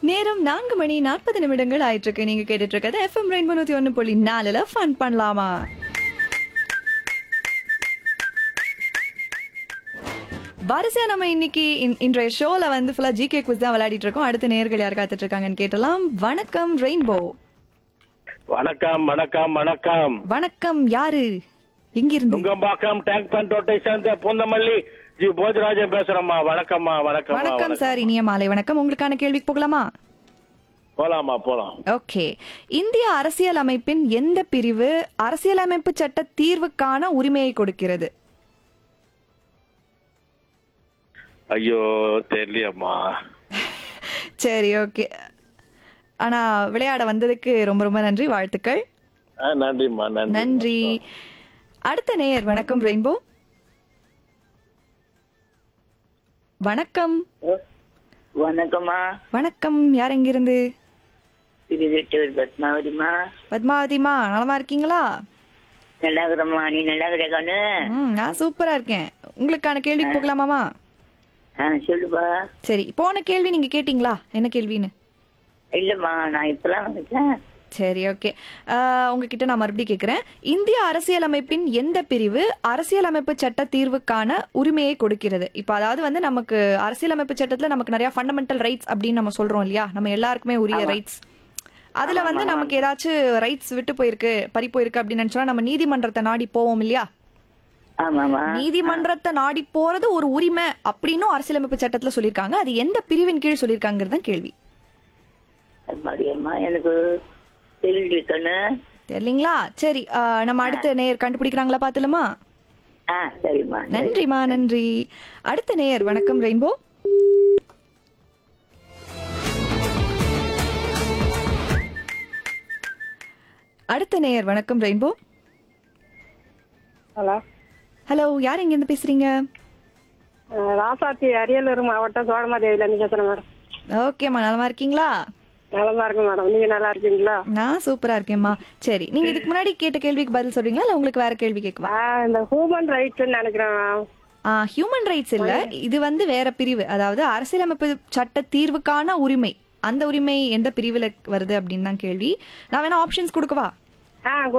நேரம் நான்கு மணி நாற்பது நிமிடங்கள் ஆயிட்டு இருக்கு நீங்க கேட்டுட்டு இருக்கிறது எஃப்எம் ரெயின்போ நூத்தி ஒன்னு புள்ளி நாலுல ஃபன் பண்ணலாமா வரிசையா நம்ம இன்னைக்கு இன்- இன்றைய ஷோல வந்து ஃபுல்லா ஜிகே குவிஸ் தான் விளையாடிட்டு இருக்கோம் அடுத்த நேர்கள் யார் காத்துட்டு இருக்காங்கன்னு கேட்டலாம் வணக்கம் ரெயின்போ வணக்கம் வணக்கம் வணக்கம் வணக்கம் யாரு எங்கிருந்து நுங்கம்பாக்கம் டேங்க் பண்டோட்டை சேர்ந்த பூந்தமல்லி ஜி போஜராஜன் பேசுறேம்மா வணக்கம்மா வணக்கம்மா வணக்கம் சார் இனிய மாலை வணக்கம் உங்களுக்கான கேள்விக்கு போகலாமா போலாமா போலாம் ஓகே இந்திய அரசியல் அமைப்பின் எந்த பிரிவு அரசியலமைப்பு சட்ட தீர்வுக்கான உரிமையை கொடுக்கிறது ஐயோ தெரியலையம்மா சரி ஓகே ஆனா விளையாட வந்ததுக்கு ரொம்ப ரொம்ப நன்றி வாழ்த்துக்கள் ஆ, நன்றிம்மா நன்றி நன்றி அடுத்த நேயர் வணக்கம் ரெயின்போ வணக்கம் வணக்கம்மா வணக்கம் யார் எங்கிருந்து திருவெட்டூர் பத்மாவதிமா பத்மாவதிமா நலமா இருக்கீங்களா நல்லா இருக்கிறம்மா நீ நல்லா இருக்கிற கண்ணு ம் நான் சூப்பரா இருக்கேன் உங்களுக்கான கேள்விக்கு போகலாமாமா ஆ சொல்லுப்பா சரி போன கேள்வி நீங்க கேட்டீங்களா என்ன கேள்வின்னு இல்லம்மா நான் இப்பதான் வந்துட்டேன் சரி ஓகே உங்ககிட்ட நான் மறுபடியும் கேட்குறேன் இந்திய அரசியலமைப்பின் எந்த பிரிவு அரசியலமைப்பு சட்ட தீர்வுக்கான உரிமையை கொடுக்கிறது இப்போ அதாவது வந்து நமக்கு அரசியலமைப்பு சட்டத்தில் நமக்கு நிறைய ஃபண்டமெண்டல் ரைட்ஸ் அப்படின்னு நம்ம சொல்றோம் இல்லையா நம்ம எல்லாருக்குமே உரிய ரைட்ஸ் அதுல வந்து நமக்கு ஏதாச்சும் ரைட்ஸ் விட்டு போயிருக்கு பறி போயிருக்கு அப்படின்னு நினைச்சோம்னா நம்ம நீதிமன்றத்தை நாடி போவோம் இல்லையா ஆமாம்மா நீதிமன்றத்தை நாடி போறது ஒரு உரிமை அப்படின்னும் அரசியலமைப்பு சட்டத்துல சொல்லியிருக்காங்க அது எந்த பிரிவின் கீழ் சொல்லியிருக்காங்கிறது தான் கேள்வி மரியம்மா எனக்கு தெரியல கண்ணு தெரியலீங்களா சரி ஆஹ் நம்ம அடுத்த நேயர் கண்டுபிடிக்கிறாங்களா பாத்துலமா ஆ சரிம்மா நன்றிமா நன்றி அடுத்த நேயர் வணக்கம் ரெயின்போ அடுத்த நேயர் வணக்கம் ரெயின்போ ஹலோ ஹலோ யார் எங்க இருந்து பேசுறீங்க அஹ் ராசாத்தி அரியலூர் மாவட்டம் சோழமாதேவியிலேருந்து பேசுகிறேன் மேடம் ஓகேம்மா நலமா இருக்கீங்களா நலமா இருக்கு மேடம் நீங்கள் நல்லா இருக்கீங்களா நான் சூப்பரா இருக்கேம்மா சரி நீங்க இதுக்கு முன்னாடி கேட்ட கேள்விக்கு பதில் சொல்றீங்களா இல்ல உங்களுக்கு வேற கேள்வி கேட்கவா நான் இந்த ஹியூமன் ரைட்ஸ்ன்னு நினைக்கிறேன் மேம். ஹியூமன் ரைட்ஸ் இல்ல இது வந்து வேற பிரிவு அதாவது அரசியலமைப்பு சட்ட தீர்வுக்கான உரிமை அந்த உரிமை எந்த பிரிவுல வருது அப்படின்னு தான் கேள்வி நான் வேணா ஆப்ஷன்ஸ் கொடுக்கவா ஆ